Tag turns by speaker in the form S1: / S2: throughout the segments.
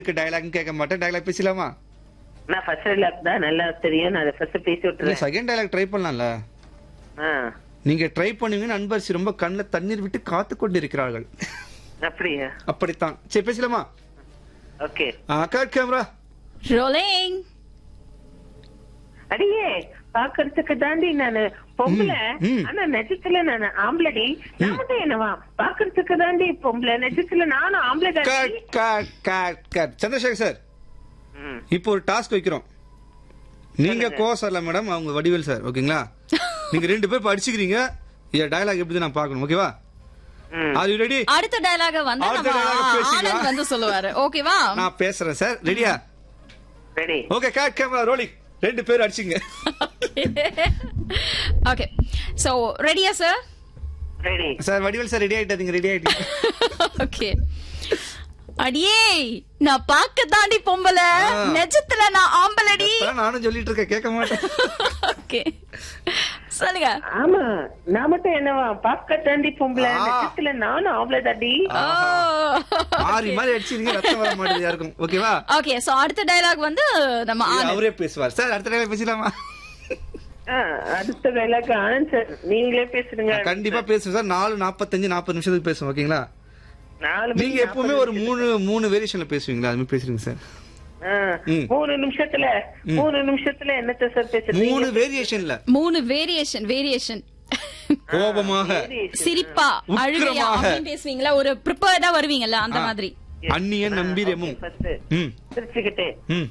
S1: Dialogue கேட்க மாட்டேன் dialogue பேசலாமா
S2: நான் ஃபர்ஸ்ட் டைலாக் தான் நல்லா தெரியும் நான் அதை ஃபர்ஸ்ட் பேசி
S1: இல்ல
S2: விட்டுறேன்
S1: செகண்ட் டயலாக் ட்ரை பண்ணலாம்ல
S2: ஆ
S1: நீங்க ட்ரை பண்ணுவீங்கன்னு அன்பரசி ரொம்ப கண்ணில் தண்ணீர் விட்டு காத்து கொண்டிருக்கிறார்கள்
S2: அப்படியா
S1: அப்படித்தான் சரி பேசலாமா
S2: ஓகே
S1: கட் கேமரா
S3: ரோலிங்
S2: அடியே பாக்குறதுக்கு தாண்டி நானு பொம்பளை
S1: ம், ம்.
S2: ஆனா நிஜத்துல நானு ஆம்பளடி நான் மட்டும் என்னவா பாக்குறதுக்கு தாண்டி பொம்பளை நிஜத்துல நானும் ஆம்பளை
S1: கட்
S2: தாண்டி
S1: cut cut cut Chandrasekhar sir
S2: ம்,
S1: இப்போ ஒரு டாஸ்க் வைக்கிறோம் நீங்க கோ சார்ல மேடம் அவங்க வடிவேல் சார் ஓகேங்களா நீங்க ரெண்டு பேர் படிச்சுக்கிறீங்க என் டயலாக் எப்படி நான் பார்க்கணும் ஓகேவா
S2: ம்.
S1: ஆர் யூ ரெடி
S3: அடுத்த டயலாக வந்து
S1: அடுத்த
S3: நம்ம
S1: dialogue பேசிக்கலாம்.
S3: ஆனந்த் வந்து சொல்லுவாரு ஓகேவா
S1: நான் பேசுறேன் சார் ரெடியா
S2: ready
S1: okay cut camera rolling ரெண்டு பேர் அடிச்சுங்க
S3: ஓகே சோ ரெடியா sir
S2: ready
S1: sir Vadivel sir ready ஆயிட்டாதீங்க ரெடி ஆயிட்டீங்க
S3: ஓகே அடியே நான் பார்க்க தாண்டி பொம்பளை
S1: ஆ.
S3: நிஜத்துல நான் ஆம்பளடி
S1: அதான் நானும் சொல்லிட்டு இருக்கேன் கேட்க மாட்டேன்
S3: ஓகே சொல்லுங்க
S2: ஆமா நான் மட்டும் என்னவா பாக்க தாண்டி பொம்பளை
S1: ஆ.
S2: நிஜத்துல நானும் ஆம்பளை தாண்டி
S3: ஓ
S1: மாறி மாறி அடிச்சிருங்க ரத்தம் வர மாட்டேது யாருக்கும் ஓகேவா
S3: ஓகே சோ அடுத்த டயலாக் வந்து நம்ம
S1: இது
S3: ஆனந்த்
S1: அவரே பேசுவார் சார் அடுத்த டைம் பேசலாமா
S2: ஆ, அடுத்த டைலாக் ஆனந்த் சார் நீங்களே பேசுறீங்க
S1: கண்டிப்பா பேசுவேன் சார் நாலு நாற்பத்தஞ்சு நாற்பது நிமிஷத்துக்கு பேசுவோம் ஓகேங்களா
S2: நாலு
S1: நீங்க
S2: மணி
S1: எப்பவுமே ஒரு மூணு மூணு வேரியேஷன்ல பேசுவீங்களா அது மாதிரி பேசுறீங்க சார்
S2: ஆ,
S1: ம்.
S2: மூணு நிமிஷத்துல மூணு நிமிஷத்துல என்னத்த சார் பேசுறீங்க
S1: மூணு வேரியேஷன்ல
S3: மூணு வேரியேஷன் வேரியேஷன்
S1: கோபமாக
S3: சிரிப்பா அழுகையா
S1: உக்கிரமாக.
S3: அப்படின்னு பேசுவீங்களா ஒரு ப்ரிப்பேர்டா வருவீங்கல்ல அந்த
S1: ஆ.
S3: மாதிரி
S1: அந்நியன் நம்பிரமும்
S2: ஃபர்ஸ்ட்
S1: ம்
S2: சிரிச்சுக்கிட்டே
S1: ம்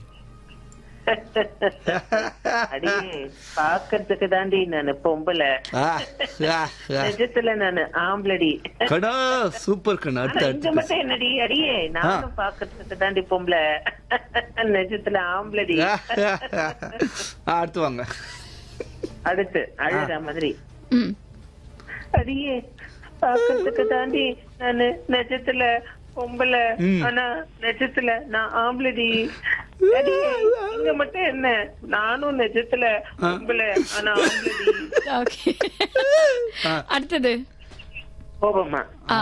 S2: அடியே பாக்குறதுக்கு தாண்டி நானு பொம்பளை
S1: ஆ, ஆ, ஆ.
S2: நிஜத்துல நானு ஆம்பளடி
S1: கடா சூப்பர் கண்ணா
S2: ஆனா
S1: அடுத்து
S2: இங்க
S1: அடுத்து
S2: மட்டும் என்னடி அடியே நானும் பாக்குறதுக்கு தாண்டி பொம்பளை நிஜத்துல ஆம்பளடி
S1: ஆ, ஆ, ஆ, அடுத்து வாங்க
S2: அடுத்து அழுற மாதிரி
S3: ம்
S2: அடியே பாக்குறதுக்கு தாண்டி நானு நிஜத்துல பொம்பளை
S1: ம்.
S2: ஆனா நிஜத்துல நான் ஆம்பளடி அடியே இங்க மட்டும் என்ன நானும் நிஜத்துல பொம்பளை ஆனா ஆம்பளடி
S3: ஓகே
S1: ஆ.
S3: அடுத்தது
S2: கோபமா
S3: ஆ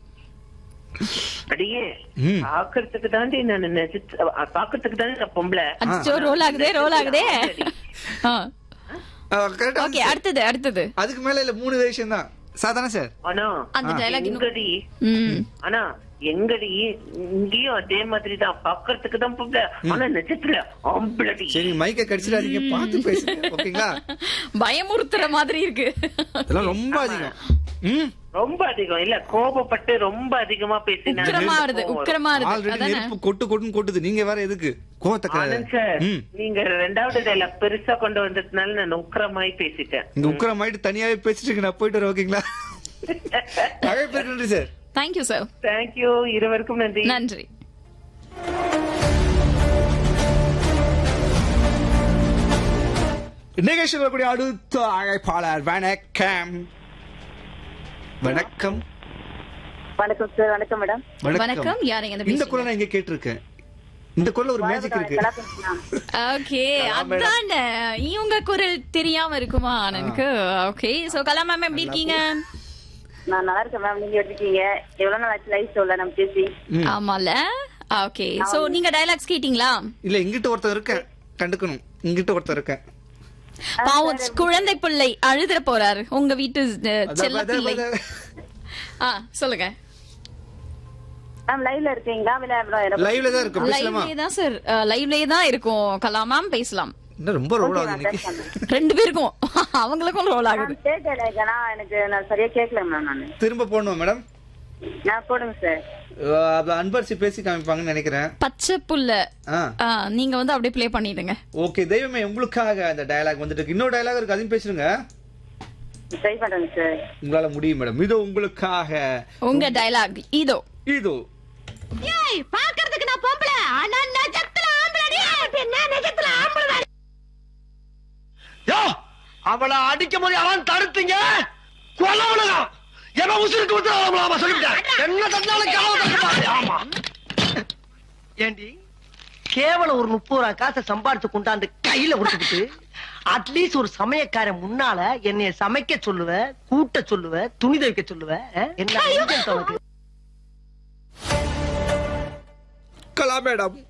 S2: அடியே
S1: ம்.
S2: பாக்குறதுக்கு தாண்டி நான் நிஜத்துல பாக்குறதுக்கு தாண்டி நான் பொம்பளை
S3: அச்சோ ரோல் ஆகுதே ரோல் ஆகுதே ஆ
S1: ஆ, correct ஆ
S3: ஓகே அடுத்தது அடுத்தது
S1: அதுக்கு மேல இல்ல மூணு வேரியேஷன் தான் சாதாரண சார்
S2: ஆனா
S3: அந்த டைலாக் இன்னும்
S2: எங்கடி
S3: ம்
S2: ஆனா எங்கடி இங்கேயும் அதே மாதிரி தான் பாக்குறதுக்கு தான் பொம்பளை ஆனா நிஜத்துல ஆம்பளடி
S1: சரி மைக்க கடிச்சிடாதீங்க பார்த்து பேசுங்க ஓகேங்களா
S3: பயமுறுத்துற மாதிரி இருக்கு
S1: இதெல்லாம் ரொம்ப அதிகம் ம்
S2: ரொம்ப அதிகம் இல்ல கோபப்பட்டு ரொம்ப அதிகமா பேசினா
S3: உக்கிரமா வருது உக்கிரமா வருது
S1: ஆல்ரெடி
S3: அதானே
S1: நெருப்பு கொட்டு கொட்டுன்னு கொட்டுது நீங்க வேற எதுக்கு கோவத்தை
S2: ஆனந்த் சார்
S1: ம்
S2: நீங்க ரெண்டாவது டைலாக் பெருசா கொண்டு வந்ததுனால நான் உக்கிரமாய் பேசிட்டேன்
S1: இங்க உக்கரமாயிட்டு தனியாவே பேசிட்டு இருக்கு நான் போயிட்டு வரேன் ஓகேங்களா நிறைய பேர் நன்றி சார்
S3: தேங்க்யூ சார்
S2: தேங்க்யூ இருவருக்கும் நன்றி
S3: நன்றி
S1: நிகழ்ச்சியில் வரக்கூடிய அடுத்த அழைப்பாளர் வணக்கம் வணக்கம்
S4: வணக்கம் சார் வணக்கம் மேடம்
S3: வணக்கம் யாருங்க இந்த
S1: இந்த
S3: பேசுறீங்க?
S1: குரல் நான் எங்க கேட்டிருக்கேன் இந்த குரல் ஒரு மேஜிக் இருக்கு
S4: கலா பேசுறேன்.
S3: ஓகே
S1: கலா
S3: அதான இவங்க குரல் தெரியாம இருக்குமா எனக்கு ஓகே சோ கலா மேம் எப்படி இருக்கீங்க
S4: நான் நல்லா இருக்கேன் மேம் நீங்க எப்படி இருக்கீங்க எவ்வளவு நாள் ஆச்சு லைஃப் சொல்ல நம்ம பேசி
S1: ம்.
S3: ஆமால ஓகே சோ நீங்க டயலாக்ஸ் கேட்டீங்களா
S1: இல்ல இங்கிட்ட ஒருத்தர் இருக்கேன் கண்டுக்கணும் இங்கிட்ட ஒருத்தர் இருக்கேன்
S3: பாவம் குழந்தை பிள்ளை அழுதுற போறாரு உங்க வீட்டு அஹ்,
S1: அதான்,
S3: செல்ல
S1: அதான்,
S3: பிள்ளை
S1: அதான்.
S3: ஆ சொல்லுங்க
S4: மேம் லைவ்ல இருக்கீங்களா விளையாடுறோம்
S1: லைவ்ல தான் இருக்கு பேசலாமா
S3: லைவ்லயே தான் சார் லைவ்லயே தான் இருக்கும் கலா மேம் பேசலாம்
S1: இன்னும் ரொம்ப ரோல் ஆகுது இன்னைக்கு
S3: ரெண்டு பேருக்கும் அவங்களுக்கும் ரோல் ஆகுது
S4: கேட்கல எனக்கு நான் சரியா கேட்கல மேம் நான்
S1: திரும்ப போடணும் மேடம்
S4: நான் போடுங்க சார்
S1: அன்பரசி பேசி காமிப்பாங்கன்னு நினைக்கிறேன்
S3: பச்சை புல்ல
S1: ஆ
S3: ஆ, நீங்க வந்து அப்படியே ப்ளே பண்ணிடுங்க
S1: ஓகே தெய்வமே உங்களுக்காக அந்த டயலாக் வந்துட்டு இருக்கு இன்னொரு டயலாக் இருக்கு அதையும் பேசுங்க
S4: ட்ரை பண்றேங்க சார்
S1: உங்களால முடியும் மேடம் இது உங்களுக்காக
S3: உங்க டயலாக் இதோ
S1: இதோ
S3: ஏய் பாக்குறதுக்கு நான் பொம்பளை ஆனா நெஜத்துல ஆம்பளடி என்ன நெஜத்துல ஆம்பளை
S5: யோ அவளை அடிக்கும் போது அவன் தடுத்தீங்க கொலை உலகம் எவன் உசுருக்கு விட்டு சொல்லிவிட்டேன் என்ன தந்தாலும் காவல் தடுப்பாரு. ஆமா ஏண்டி கேவலம் ஒரு முப்பது ரூபா காசை சம்பாதிச்சு கொண்டாந்து கையில கொடுத்துக்கிட்டு அட்லீஸ்ட் ஒரு சமயக்காரன் முன்னால என்னைய சமைக்க சொல்லுவ கூட்ட சொல்லுவ துணி துவைக்க சொல்லுவ அஹ்? என்ன நெஞ்சம் உனக்கு?
S1: கலா
S5: மேடம்